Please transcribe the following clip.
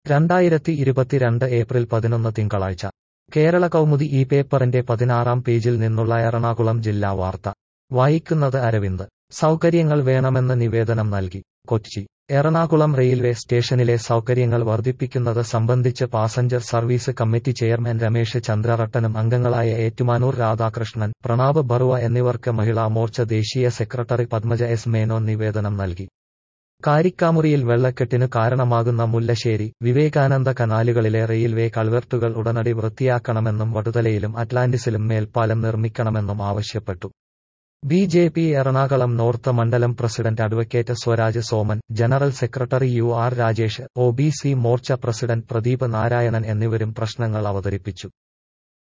രണ്ടായിരത്തി ഇരുപത്തിരണ്ട് ഏപ്രിൽ പതിനൊന്ന് തിങ്കളാഴ്ച കേരള കൗമുദി ഈ പേപ്പറിന്റെ പതിനാറാം പേജിൽ നിന്നുള്ള എറണാകുളം ജില്ലാ വാർത്ത വായിക്കുന്നത് അരവിന്ദ് സൗകര്യങ്ങൾ വേണമെന്ന് നിവേദനം നൽകി കൊച്ചി എറണാകുളം റെയിൽവേ സ്റ്റേഷനിലെ സൗകര്യങ്ങൾ വർദ്ധിപ്പിക്കുന്നത് സംബന്ധിച്ച് passenger service committee chairman Ramesh ചന്ദ്രറട്ടനും അംഗങ്ങളായ ഏറ്റുമാനൂർ രാധാകൃഷ്ണൻ പ്രണാബ് ബറുവ എന്നിവർക്ക് മഹിളാ മോർച്ച ദേശീയ സെക്രട്ടറി പത്മജ എസ് മേനോൻ നിവേദനം നൽകി കാരിക്കാമുറിയിൽ വെള്ളക്കെട്ടിനു കാരണമാകുന്ന മുല്ലശ്ശേരി വിവേകാനന്ദ കനാലുകളിലെ റെയിൽവേ കൾവർട്ടുകൾ ഉടനടി വൃത്തിയാക്കണമെന്നും വടുതലയിലും അറ്റ്ലാന്റിസിലും മേൽപ്പാലം നിർമ്മിക്കണമെന്നും ആവശ്യപ്പെട്ടു B J P Ernakulam north മണ്ഡലം president advocate Swaraj Soman general secretary U R Rajesh O B C Morcha president Pradeep Narayanan എന്നിവരും പ്രശ്നങ്ങൾ അവതരിപ്പിച്ചു